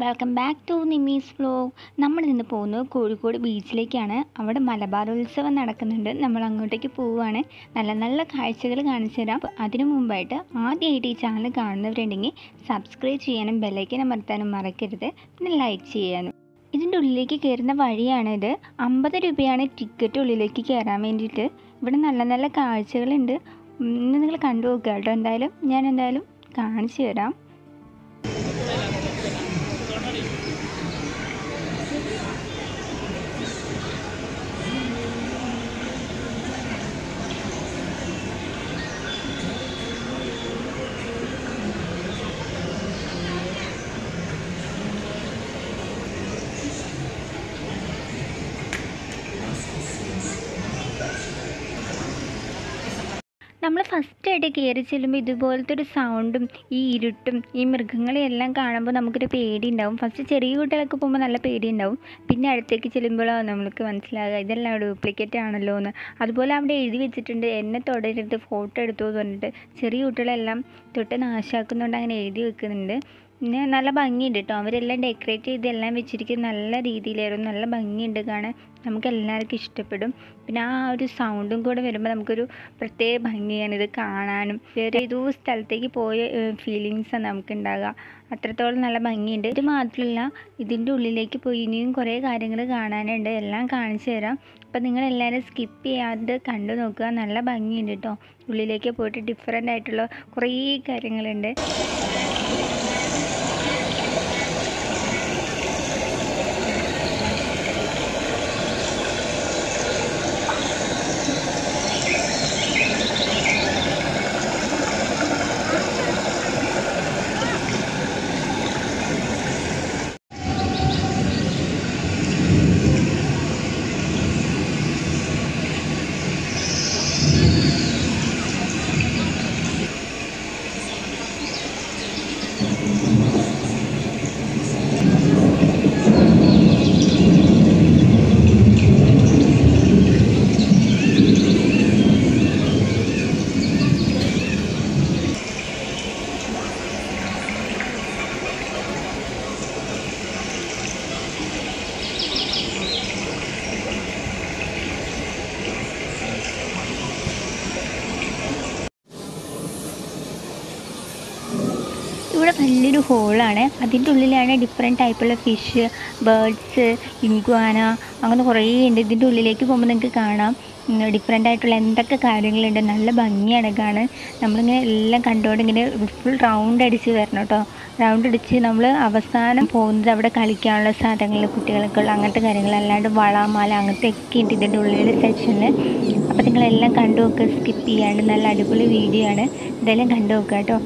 welcome back to നിമീസ് vlog നമ്മൾ ഇന്ന് പോകുന്നത് കോഴിക്കോട് ബീച്ചിലേക്കാണ് അവിടെ മലബാർ ഉത്സവം നടക്കുന്നുണ്ട് നമ്മൾ അങ്ങോട്ടേക്ക് പോവുകയാണ് നല്ല നല്ല കാഴ്ചകൾ കാണിച്ചു തരാം അപ്പോൾ അതിനു മുമ്പായിട്ട് ആദ്യമായിട്ട് ഈ ചാനൽ കാണുന്നവരുണ്ടെങ്കിൽ സബ്സ്ക്രൈബ് ചെയ്യാനും ബെല്ലൈക്കൻ അമർത്താനും മറക്കരുത് പിന്നെ ലൈക്ക് ചെയ്യാനും ഇതിൻ്റെ ഉള്ളിലേക്ക് കയറുന്ന വഴിയാണിത് അമ്പത് രൂപയാണ് ടിക്കറ്റ് ഉള്ളിലേക്ക് കയറാൻ വേണ്ടിയിട്ട് ഇവിടെ നല്ല നല്ല കാഴ്ചകളുണ്ട് ഇന്ന് നിങ്ങൾ കണ്ടു നോക്കുക കേട്ടോ എന്തായാലും ഞാൻ എന്തായാലും കാണിച്ചു തരാം നമ്മൾ ഫസ്റ്റ് ആയിട്ട് കയറി ചെല്ലുമ്പോൾ ഇതുപോലത്തെ ഒരു സൗണ്ടും ഈ ഇരുട്ടും ഈ മൃഗങ്ങളെയെല്ലാം കാണുമ്പോൾ നമുക്കൊരു പേടി ഉണ്ടാവും ഫസ്റ്റ് ചെറിയ കുട്ടികളൊക്കെ പോകുമ്പോൾ നല്ല പേടി ഉണ്ടാവും പിന്നെ അടുത്തേക്ക് ചെല്ലുമ്പോഴാണ് നമ്മൾക്ക് മനസ്സിലാകുക ഇതെല്ലാം ഡ്യൂപ്ലിക്കേറ്റ് ആണല്ലോ എന്ന് അതുപോലെ അവിടെ എഴുതി വെച്ചിട്ടുണ്ട് എന്നെ തൊടരുത് ഫോട്ടോ എടുത്തു എന്ന് പറഞ്ഞിട്ട് ചെറിയ കുട്ടികളെല്ലാം തൊട്ട് നാശാക്കുന്നുണ്ട് അങ്ങനെ എഴുതി വെക്കുന്നുണ്ട് പിന്നെ നല്ല ഭംഗിയുണ്ട് കേട്ടോ അവരെല്ലാം ഡെക്കറേറ്റ് ചെയ്ത് എല്ലാം വെച്ചിരിക്കുന്നത് നല്ല രീതിയിലായിരുന്നു നല്ല ഭംഗിയുണ്ട് കാണാൻ നമുക്ക് എല്ലാവർക്കും ഇഷ്ടപ്പെടും പിന്നെ ആ ഒരു സൗണ്ടും കൂടെ വരുമ്പോൾ നമുക്കൊരു പ്രത്യേക ഭംഗിയാണ് ഇത് കാണാനും വേറെ ഏതോ സ്ഥലത്തേക്ക് പോയ ഫീലിങ്സാണ് നമുക്ക് ഉണ്ടാകുക അത്രത്തോളം നല്ല ഭംഗിയുണ്ട് ഇത് മാത്രമല്ല ഇതിൻ്റെ ഉള്ളിലേക്ക് പോയി ഇനിയും കുറേ കാര്യങ്ങൾ കാണാനുണ്ട് എല്ലാം കാണിച്ചു തരാം അപ്പം നിങ്ങൾ എല്ലാവരും സ്കിപ്പ് ചെയ്യാതെ കണ്ടു നോക്കുക നല്ല ഭംഗിയുണ്ട് കേട്ടോ ഉള്ളിലേക്ക് പോയിട്ട് ഡിഫറെൻ്റ് ആയിട്ടുള്ള കുറേ കാര്യങ്ങളുണ്ട് ഇവിടെ വലിയൊരു ഹോളാണ് അതിൻ്റെ ഉള്ളിലാണ് ഡിഫറെൻറ്റ് ടൈപ്പുള്ള ഫിഷ് ബേർഡ്സ് ഇൻഗ്വാന അങ്ങനെ കുറേ ഉണ്ട് ഇതിൻ്റെ ഉള്ളിലേക്ക് പോകുമ്പോൾ നിങ്ങൾക്ക് കാണാം ഡിഫറെൻ്റ് ആയിട്ടുള്ള എന്തൊക്കെ കാര്യങ്ങളുണ്ട് നല്ല ഭംഗിയാണ് കാണാൻ നമ്മളിങ്ങനെ എല്ലാം കണ്ടുകൊണ്ട് ഇങ്ങനെ ഫുൾ റൗണ്ട് അടിച്ച് വരണം കേട്ടോ റൗണ്ട് അടിച്ച് നമ്മൾ അവസാനം പോകുന്നത് അവിടെ കളിക്കാനുള്ള സാധനങ്ങൾ കുട്ടികൾക്കുള്ള അങ്ങനത്തെ കാര്യങ്ങൾ അല്ലാണ്ട് വള മാല അങ്ങനത്തെ ഒക്കെ ഉണ്ട് ഇതിൻ്റെ ഉള്ളിലെ സെക്ഷനിൽ അപ്പോൾ നിങ്ങളെല്ലാം കണ്ടു നോക്കുക സ്കിപ്പ് ചെയ്യാണ്ട് നല്ല അടിപൊളി വീഡിയോ ആണ് ഇതെല്ലാം കണ്ടു നോക്കുക കേട്ടോ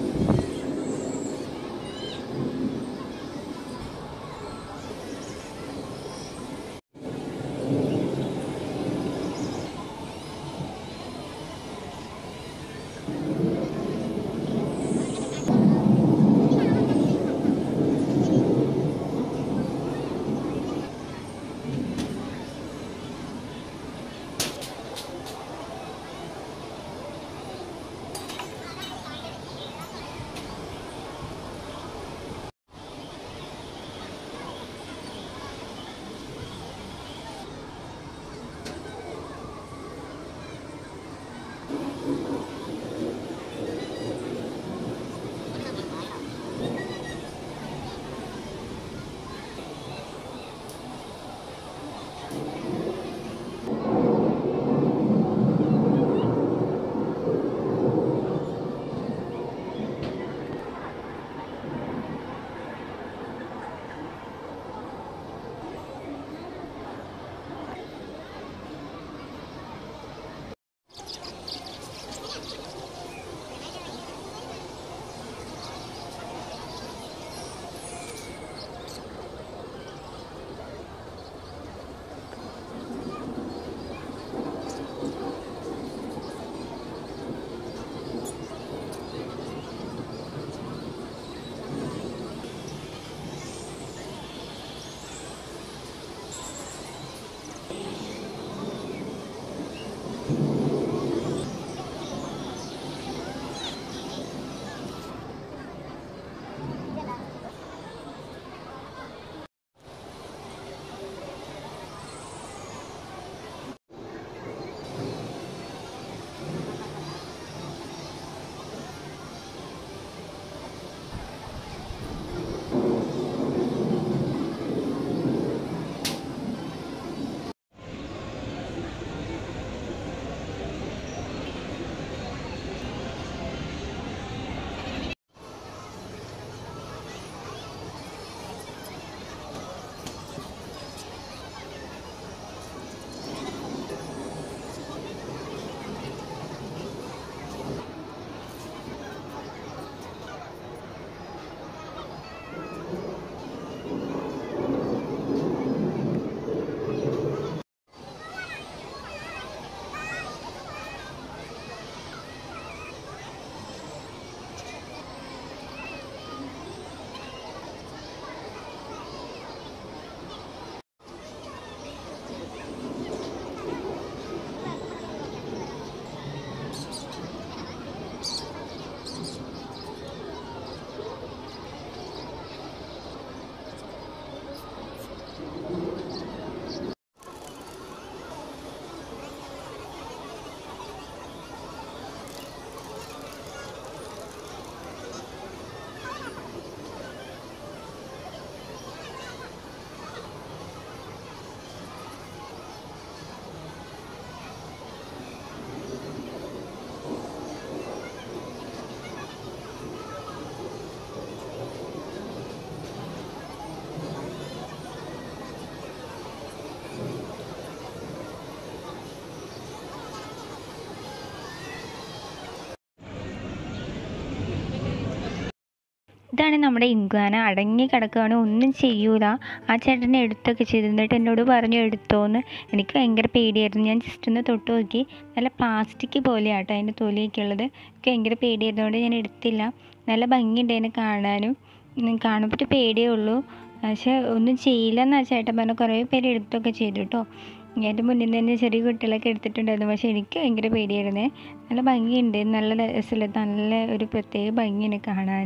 ഇതാണ് നമ്മുടെ ഇങ്കാന അടങ്ങി കിടക്കുകയാണ് ഒന്നും ചെയ്യൂല ആ ചേട്ടനെ എടുത്തൊക്കെ ചെയ്തു എന്നിട്ട് എന്നോട് പറഞ്ഞു എടുത്തോന്ന് എനിക്ക് ഭയങ്കര പേടിയായിരുന്നു ഞാൻ ജസ്റ്റ് ഒന്ന് തൊട്ട് നോക്കി നല്ല പ്ലാസ്റ്റിക് പോലെയാട്ടോ അതിൻ്റെ തൊലിയൊക്കെ ഉള്ളത് എനിക്ക് ഭയങ്കര പേടിയായിരുന്നതുകൊണ്ട് ഞാൻ എടുത്തില്ല നല്ല ഭംഗിയുണ്ട് അതിനെ കാണാനും ഉം, കാണുമ്പോൾ ഒരു പേടിയേ ഉള്ളൂ പക്ഷേ ഒന്നും ചെയ്യില്ല എന്നാ ചേട്ടൻ പറഞ്ഞു കുറേ പേര് എടുത്തൊക്കെ ചെയ്തു കേട്ടോ എൻ്റെ മുന്നിൽ നിന്ന് തന്നെ ചെറിയ കുട്ടികളൊക്കെ എടുത്തിട്ടുണ്ടായിരുന്നു പക്ഷേ എനിക്ക് ഭയങ്കര പേടിയായിരുന്നേ നല്ല ഭംഗിയുണ്ട് നല്ല രസമുള്ള നല്ല ഒരു പ്രത്യേക ഭംഗിയാണ് കാണാൻ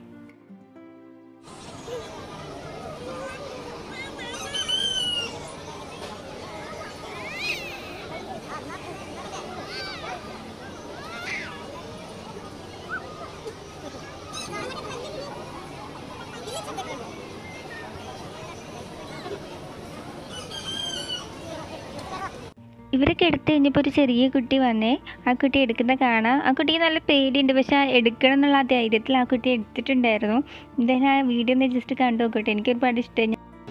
ഇവരൊക്കെ എടുത്തു കഴിഞ്ഞപ്പോൾ ഒരു ചെറിയ കുട്ടി വന്നേ ആ കുട്ടി എടുക്കുന്ന കാണാം ആ കുട്ടിക്ക് നല്ല പേടിയുണ്ട് പക്ഷെ ആ എടുക്കണം എന്നുള്ള ആ ധൈര്യത്തിൽ ആ കുട്ടി എടുത്തിട്ടുണ്ടായിരുന്നു എന്തായാലും ആ വീഡിയോ ഒന്ന് ജസ്റ്റ് കണ്ടു നോക്കട്ടെ എനിക്ക് ഒരുപാട് ഇഷ്ടമായി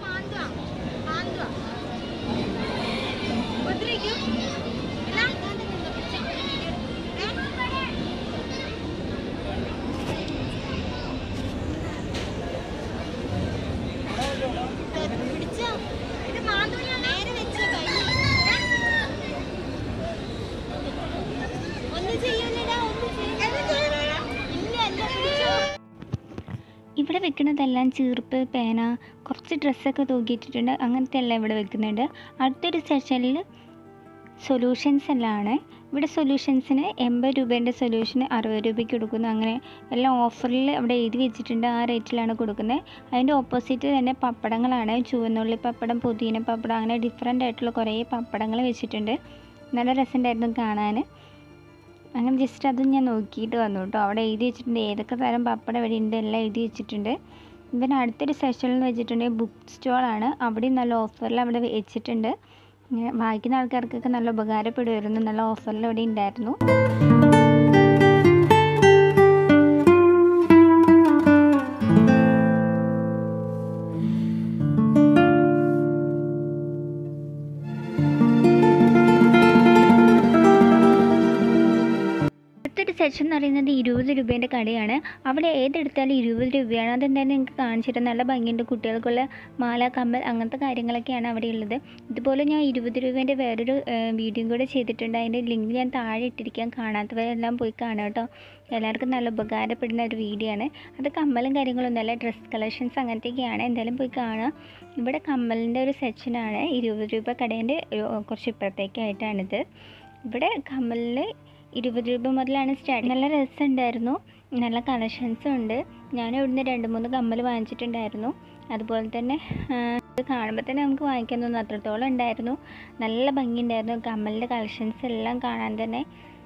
ഇവിടെ വെക്കുന്നതെല്ലാം ചീർപ്പ് പേന കുറച്ച് ഡ്രസ്സൊക്കെ തൂക്കിയിട്ടിട്ടുണ്ട് അങ്ങനത്തെ എല്ലാം ഇവിടെ വെക്കുന്നുണ്ട് അടുത്തൊരു സെഷനിൽ സൊല്യൂഷൻസ് എല്ലാം ആണ് ഇവിടെ സൊല്യൂഷൻസിന് എൺപത് രൂപേൻ്റെ സൊല്യൂഷന് അറുപത് രൂപയ്ക്ക് കൊടുക്കുന്നു അങ്ങനെ എല്ലാം ഓഫറിൽ അവിടെ എഴുതി വെച്ചിട്ടുണ്ട് ആ റേറ്റിലാണ് കൊടുക്കുന്നത് അതിൻ്റെ ഓപ്പോസിറ്റ് തന്നെ പപ്പടങ്ങളാണ് ചുവന്നുള്ളി പപ്പടം പുതിന പപ്പടം അങ്ങനെ ഡിഫറെൻ്റ് ആയിട്ടുള്ള കുറേ പപ്പടങ്ങൾ വെച്ചിട്ടുണ്ട് നല്ല രസമുണ്ടായിരുന്നു കാണാൻ അങ്ങനെ ജസ്റ്റ് അതും ഞാൻ നോക്കിയിട്ട് വന്നു കേട്ടോ അവിടെ എഴുതി വെച്ചിട്ടുണ്ട് ഏതൊക്കെ തരം പപ്പടം ഇവിടെ ഉണ്ട് എല്ലാം എഴുതി വെച്ചിട്ടുണ്ട് പിന്നെ അടുത്തൊരു സെഷനിൽ എന്ന് വെച്ചിട്ടുണ്ടെങ്കിൽ ബുക്ക് സ്റ്റോളാണ് അവിടെയും നല്ല ഓഫറിൽ അവിടെ വെച്ചിട്ടുണ്ട് ഇങ്ങനെ വായിക്കുന്ന ആൾക്കാർക്കൊക്കെ നല്ല ഉപകാരപ്പെടുമായിരുന്നു നല്ല ഓഫറിൽ ഇവിടെ ഉണ്ടായിരുന്നു അടുത്തൊരു സെക്ഷൻ എന്ന് പറയുന്നത് ഇരുപത് രൂപേൻ്റെ കടയാണ് അവിടെ ഏതെടുത്താലും ഇരുപത് രൂപയാണ് അതെന്തായാലും നിങ്ങൾക്ക് കാണിച്ചിട്ട് നല്ല ഭംഗിയുണ്ട് കുട്ടികൾക്കുള്ള മാല കമ്മൽ അങ്ങനത്തെ കാര്യങ്ങളൊക്കെയാണ് അവിടെ ഉള്ളത് ഇതുപോലെ ഞാൻ ഇരുപത് രൂപേൻ്റെ വേറൊരു വീഡിയോയും കൂടെ ചെയ്തിട്ടുണ്ട് അതിൻ്റെ ലിങ്ക് ഞാൻ താഴെ ഇട്ടിരിക്കാൻ കാണാത്തവരെല്ലാം പോയി കാണാം കേട്ടോ എല്ലാവർക്കും നല്ല ഉപകാരപ്പെടുന്ന ഒരു വീഡിയോ ആണ് അത് കമ്മലും കാര്യങ്ങളൊന്നും അല്ല ഡ്രസ് കളക്ഷൻസ് അങ്ങനത്തെയൊക്കെയാണ് എന്തായാലും പോയി കാണാം ഇവിടെ കമ്മലിൻ്റെ ഒരു സെക്ഷനാണ് ഇരുപത് രൂപ കടേൻ്റെ ഒരു- കുറച്ച് ഇപ്പുറത്തേക്കായിട്ടാണിത് ഇവിടെ കമ്മലിൽ ഇരുപത് രൂപ മുതലാണ് സ്റ്റാർട്ട് നല്ല രസമുണ്ടായിരുന്നു നല്ല കളക്ഷൻസും ഉണ്ട് ഞാൻ ഇവിടുന്ന് രണ്ട് മൂന്ന് കമ്മൽ വാങ്ങിച്ചിട്ടുണ്ടായിരുന്നു അതുപോലെ തന്നെ ആ, ഇത് കാണുമ്പോൾ തന്നെ നമുക്ക് വാങ്ങിക്കാൻ തോന്നുന്നു അത്രത്തോളം ഉണ്ടായിരുന്നു നല്ല ഭംഗിയുണ്ടായിരുന്നു കമ്മലിൻ്റെ കളക്ഷൻസ് എല്ലാം കാണാൻ തന്നെ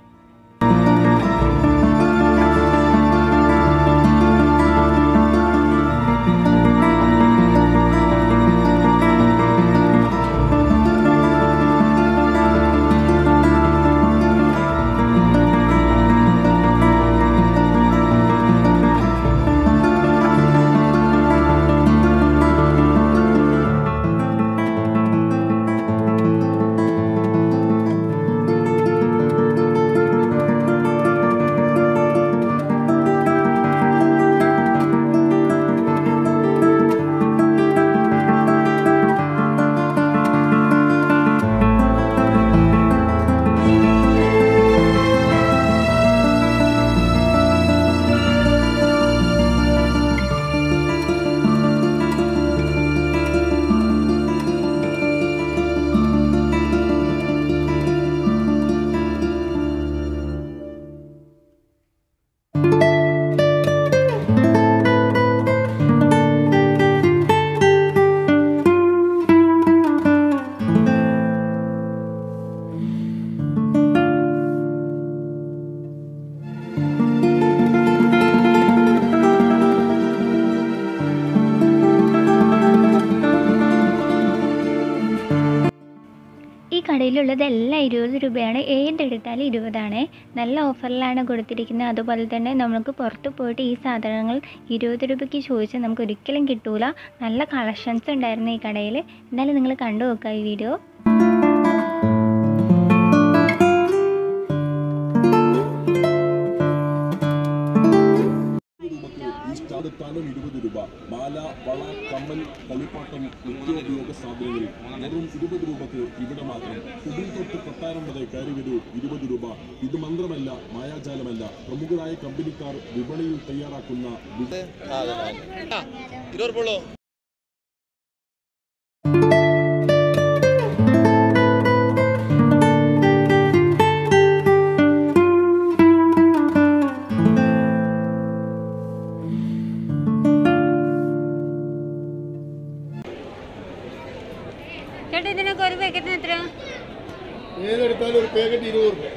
ഈ കടയിലുള്ളതെല്ലാം ഇരുപത് രൂപയാണ് ഏതെടുത്താലും ഇരുപതാണ് നല്ല ഓഫറിലാണ് കൊടുത്തിരിക്കുന്നത് അതുപോലെ തന്നെ നമുക്ക് പുറത്ത് പോയിട്ട് ഈ സാധനങ്ങൾ ഇരുപത് രൂപയ്ക്ക് ചോദിച്ചാൽ നമുക്ക് ഒരിക്കലും കിട്ടൂല നല്ല കളക്ഷൻസ് ഉണ്ടായിരുന്നു ഈ കടയിൽ എന്നാലും നിങ്ങൾ കണ്ടു നോക്കുക ഈ വീഡിയോ ಮತ್ತು ಇಷ್ಟ എടുത്താലും ഇരുപത് രൂപ മാല വള കമ്മൽ കളിപ്പാട്ടം നിത്യോപയോഗ സാധനങ്ങൾ വെറും ഇരുപത് രൂപക്ക് ഇവിടെ മാത്രം കുടിൽ തൊട്ട് കൊട്ടാരം വരെ കയറി വരൂ ഇരുപത് രൂപ ഇത് മന്ത്രമല്ല മായാജാലമല്ല പ്രമുഖരായ കമ്പനിക്കാർ വിപണിയിൽ തയ്യാറാക്കുന്ന വി- ഇരുപത് പോളോ ചേട്ടാ ഇതിനൊക്കെ ഒരു പാക്കറ്റിന് എത്ര ഏതെടുത്താലും ഒരു പാക്കറ്റ് ഇരുപത് രൂപ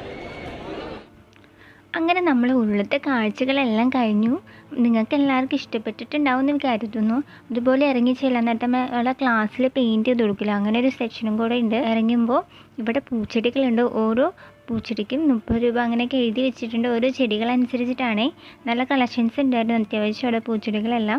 അങ്ങനെ നമ്മൾ ഉള്ളത്തെ കാഴ്ചകളെല്ലാം കഴിഞ്ഞു നിങ്ങൾക്ക് എല്ലാവർക്കും ഇഷ്ടപ്പെട്ടിട്ടുണ്ടാവും എന്ന് കരുതുന്നു അതുപോലെ ഇറങ്ങി ചെല്ലാൻ നേരത്തെ നമ്മളെ ക്ലാസ്സിൽ പെയിൻറ്റ് ചെയ്ത് കൊടുക്കില്ല അങ്ങനെ ഒരു സെക്ഷനും കൂടെ ഉണ്ട് ഇറങ്ങുമ്പോൾ ഇവിടെ പൂച്ചെടികളുണ്ട് ഓരോ പൂച്ചെടിക്കും മുപ്പത് രൂപ അങ്ങനെയൊക്കെ എഴുതി വെച്ചിട്ടുണ്ട് ഓരോ ചെടികളനുസരിച്ചിട്ടാണ് നല്ല കളക്ഷൻസ് ഉണ്ടായിരുന്നു അത്യാവശ്യം അവിടെ പൂച്ചെടികളെല്ലാം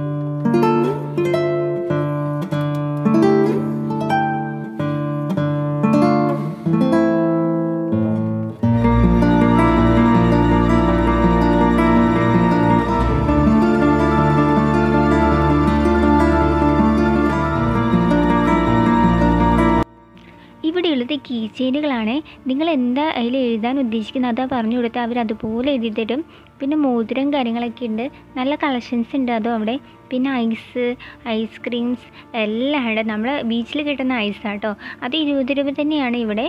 ഇവിടെയുള്ളത് കീ ചെയിനുകളാണ് നിങ്ങൾ എന്താ അതിൽ എഴുതാൻ ഉദ്ദേശിക്കുന്നത് അതാ പറഞ്ഞു കൊടുത്താൽ അവർ അതുപോലെ എഴുതി തരും പിന്നെ മോതിരം കാര്യങ്ങളൊക്കെ ഉണ്ട് നല്ല കളക്ഷൻസ് ഉണ്ട് അതും അവിടെ പിന്നെ ഐസ് ഐസ്ക്രീംസ് എല്ലാം ഉണ്ട് നമ്മൾ ബീച്ചിൽ കിട്ടുന്ന ഐസാട്ടോ അത് ഇരുപത് രൂപ തന്നെയാണ് ഇവിടെ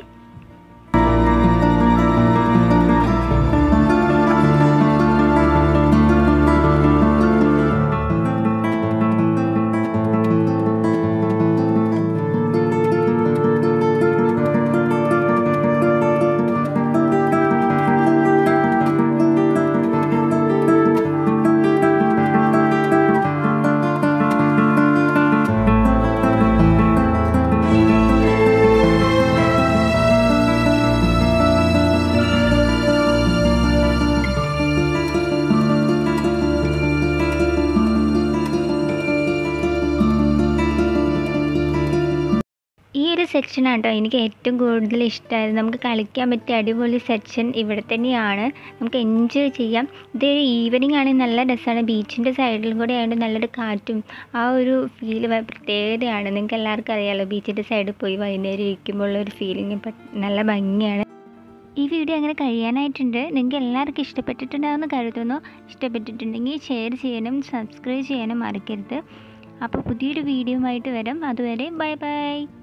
ഈ ഒരു സെക്ഷനാണ് കേട്ടോ എനിക്ക് ഏറ്റവും കൂടുതൽ ഇഷ്ടമായത് നമുക്ക് കളിക്കാൻ പറ്റിയ അടിപൊളി സെക്ഷൻ ഇവിടെ തന്നെയാണ് നമുക്ക് എൻജോയ് ചെയ്യാം ഇതൊരു ഈവനിങ് ആണെങ്കിൽ നല്ല രസമാണ് ബീച്ചിൻ്റെ സൈഡിലും കൂടെ ആയതുകൊണ്ട് നല്ലൊരു കാറ്റും ആ ഒരു ഫീൽ പ്രത്യേകതയാണ് നിങ്ങൾക്ക് എല്ലാവർക്കും അറിയാമല്ലോ ബീച്ചിൻ്റെ സൈഡിൽ പോയി വൈകുന്നേരം ഇരിക്കുമ്പോൾ ഉള്ള ഒരു ഫീലിംഗ് നല്ല ഭംഗിയാണ് ഈ വീഡിയോ അങ്ങനെ കഴിയാനായിട്ടുണ്ട് നിങ്ങൾക്ക് എല്ലാവർക്കും ഇഷ്ടപ്പെട്ടിട്ടുണ്ടാവുമെന്ന് കരുതുന്നു ഇഷ്ടപ്പെട്ടിട്ടുണ്ടെങ്കിൽ ഷെയർ ചെയ്യാനും സബ്സ്ക്രൈബ് ചെയ്യാനും മറക്കരുത് അപ്പോൾ പുതിയൊരു വീഡിയോ ആയിട്ട് വരാം അതുവരെ ബൈ ബൈ